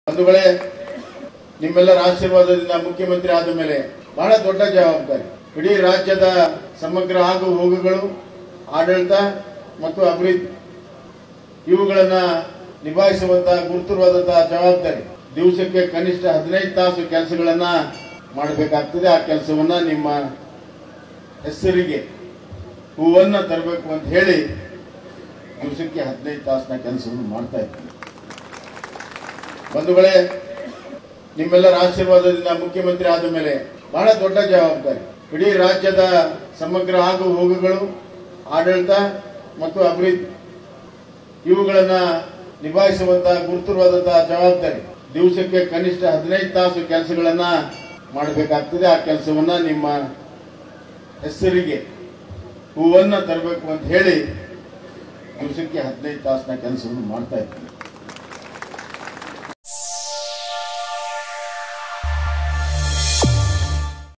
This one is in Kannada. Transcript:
ಬಂಧುಗಳೇ ನಿಮ್ಮೆಲ್ಲರ ಆಶೀರ್ವಾದದಿಂದ ಮುಖ್ಯಮಂತ್ರಿ ಆದ ಮೇಲೆ ಬಹಳ ದೊಡ್ಡ ಜವಾಬ್ದಾರಿ ಇಡೀ ರಾಜ್ಯದ ಸಮಗ್ರ ಆಗು ಹೋಗುಗಳು ಆಡಳಿತ ಮತ್ತು ಅಭಿವೃದ್ಧಿ ಇವುಗಳನ್ನ ನಿಭಾಯಿಸುವಂತಹ ಗುರುತುವಾದಂತಹ ಜವಾಬ್ದಾರಿ ದಿವಸಕ್ಕೆ ಕನಿಷ್ಠ ಹದಿನೈದು ತಾಸು ಕೆಲಸಗಳನ್ನ ಮಾಡಬೇಕಾಗ್ತದೆ ಆ ಕೆಲಸವನ್ನ ನಿಮ್ಮ ಹೆಸರಿಗೆ ಹೂವನ್ನ ತರಬೇಕು ಅಂತ ಹೇಳಿ ದಿವಸಕ್ಕೆ ಹದಿನೈದು ತಾಸಿನ ಕೆಲಸವನ್ನು ಮಾಡ್ತಾ ಇದ್ದೀನಿ ಬಂಧುಗಳೇ ನಿಮ್ಮೆಲ್ಲರ ಆಶೀರ್ವಾದದಿಂದ ಮುಖ್ಯಮಂತ್ರಿ ಆದ ಮೇಲೆ ಬಹಳ ದೊಡ್ಡ ಜವಾಬ್ದಾರಿ ಇಡೀ ರಾಜ್ಯದ ಸಮಗ್ರ ಆಗು ಹೋಗುಗಳು ಆಡಳಿತ ಮತ್ತು ಅಭಿವೃದ್ಧಿ ಇವುಗಳನ್ನ ನಿಭಾಯಿಸುವಂತಹ ಗುರುತುವಾದಂತಹ ಜವಾಬ್ದಾರಿ ದಿವಸಕ್ಕೆ ಕನಿಷ್ಠ ಹದಿನೈದು ತಾಸು ಕೆಲಸಗಳನ್ನ ಮಾಡಬೇಕಾಗ್ತದೆ ಆ ಕೆಲಸವನ್ನ ನಿಮ್ಮ ಹೆಸರಿಗೆ ಹೂವನ್ನ ತರಬೇಕು ಅಂತ ಹೇಳಿ ದಿವಸಕ್ಕೆ ಹದಿನೈದು ತಾಸಿನ ಕೆಲಸವನ್ನು ಮಾಡ್ತಾ ಇದ್ದೀನಿ